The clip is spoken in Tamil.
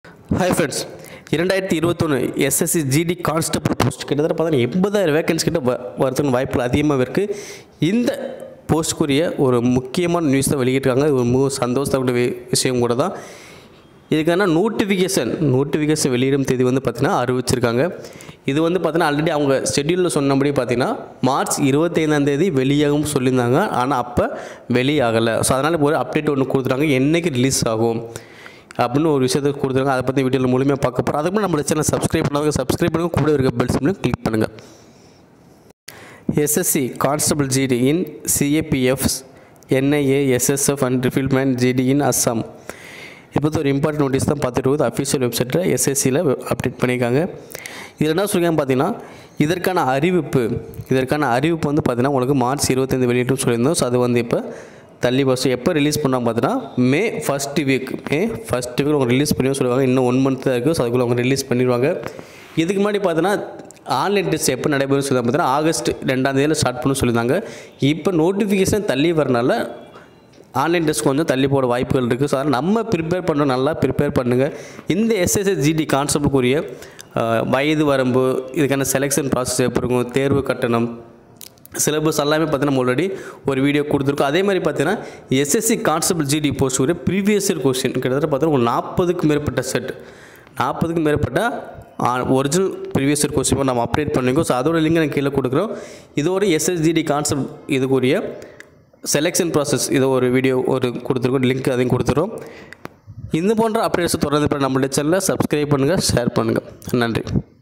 ஹாய் ஃப்ரெண்ட்ஸ் இரண்டாயிரத்தி இருபத்தொன்று எஸ்எஸ்சி ஜிடி கான்ஸ்டபிள் போஸ்ட் கிட்டத்தட்ட பார்த்தீங்கன்னா எண்பதாயிரம் வேகன்ஸ் கிட்ட வ- வரதுக்கு வாய்ப்புகள் அதிகமாக இருக்குது இந்த போஸ்ட்டுக்குரிய ஒரு முக்கியமான நியூஸ் தான் வெளியிட்டிருக்காங்க இது ஒரு மிக சந்தோஷத்தக்கூடிய வி- விஷயம் கூட தான் இதுக்கான நோட்டிஃபிகேஷன் நோட்டிஃபிகேஷன் வெளியிடும் தேதி வந்து பார்த்திங்கன்னா அறிவிச்சிருக்காங்க இது வந்து பார்த்தீங்கன்னா ஆல்ரெடி அவங்க ஷெட்யூலில் சொன்னபடி பார்த்தீங்கன்னா மார்ச் இருபத்தைந்தாம் தேதி வெளியாகும் சொல்லியிருந்தாங்க ஆனால் அப்போ வெளியாகலை ஸோ அதனால் ஒரு அப்டேட் ஒன்று கொடுத்துட்டாங்க என்றைக்கு ரிலீஸ் ஆகும் அப்படின்னு ஒரு விஷயத்தை கொடுத்துருக்காங்க அதை பற்றி வீடியோவில் முழுமையாக பார்க்க போகிறோம் அதுக்கு நம்ம சேனல் சப்ஸ்கிரைப் பண்ணாங்க சப்ஸ்கிரைப் பண்ணுங்க கூட இருக்க பெல் சிம்லையும் கிளிக் பண்ணுங்கள் SSC constable GD in CAPFs NIA SSF and rifleman GD in Assam இப்போ ஒரு இம்பார்ட்டன்ட் நோட்டீஸ் தான் பார்த்துட்டு இருக்குது அஃபிஷியல் வெப்சைட்டில் எஸ்எஸ்சியில் அப்டேட் பண்ணியிருக்காங்க இதில் என்ன சொல்லியிருக்காங்க பார்த்தீங்கன்னா இதற்கான அறிவிப்பு இதற்கான அறிவிப்பு வந்து பார்த்தீங்கன்னா உங்களுக்கு மார்ச் இருபத்தைந்து வெளியிட்டும் சொல்லியிருந்தோம் ஸோ அது வந்து இப்போ தள்ளி ஃபஸ்ட்டு எப்போ ரிலீஸ் பண்ணாங்க பார்த்தீங்கன்னா May first week May first week அவங்க ரிலீஸ் பண்ணி சொல்லுவாங்க இன்னும் ஒன் மந்த் தான் இருக்குது ஸோ அதுக்குள்ளே அவங்க ரிலீஸ் பண்ணிடுவாங்க இதுக்கு முன்னாடி பார்த்தீங்கன்னா ஆன்லைன் டெஸ்ட் எப்போ நடைபெறும் சொல்லி பார்த்தீங்கன்னா ஆகஸ்ட் ரெண்டாம் தேதியில் ஸ்டார்ட் பண்ண சொல்லியிருந்தாங்க இப்போ நோட்டிஃபிகேஷன் தள்ளி வரனால ஆன்லைன் டெஸ்ட் கொஞ்சம் தள்ளி போட வாய்ப்புகள் இருக்குது ஸோ அதனால் நம்ம ப்ரிப்பேர் பண்ண நல்லா ப்ரிப்பேர் பண்ணுங்கள் இந்த எஸ்எஸ்எஸ் ஜிடி கான்செப்டுக்குரிய அஹ், வயது வரம்பு இதுக்கான செலெக்ஷன் ப்ராசஸ் எப்படி இருக்கும் தேர்வு கட்டணம் சிலபஸ் எல்லாமே பார்த்தீங்கன்னா நம்ம ஆல்ரெடி ஒரு வீடியோ கொடுத்துருக்கோம் அதே மாதிரி பார்த்தீங்கன்னா எஸ்எஸ்சி கான்ஸ்டபிள் ஜிடி போஸ்ட் ஒரு ப்ரீவியஸ் இயர் கொஸ்டின் கிட்டத்தட்ட பார்த்தீங்கன்னா ஒரு நாற்பதுக்கும் மேற்பட்ட செட் நாற்பதுக்கும் மேற்பட்ட ஒரிஜினல் ப்ரீவியஸ் இயர் கொஸ்டின் நம்ம அப்டேட் பண்ணிக்கோம் ஸோ அதோட லிங்க் நான் கீழே கொடுக்குறோம் இதோட எஸ்எஸ்ஜிடி கான்செப்ட் இதுக்குரிய செலெக்ஷன் ப்ராசஸ் இது ஒரு வீடியோ ஒரு கொடுத்துருக்கோம் லிங்க் அதையும் கொடுத்துறோம் இந்த போன்ற அப்டேட்ஸ் தொடர்ந்து இப்போ நம்மளுடைய சேனலை சப்ஸ்கிரைப் பண்ணுங்கள் ஷேர் பண்ணுங்கள் நன்றி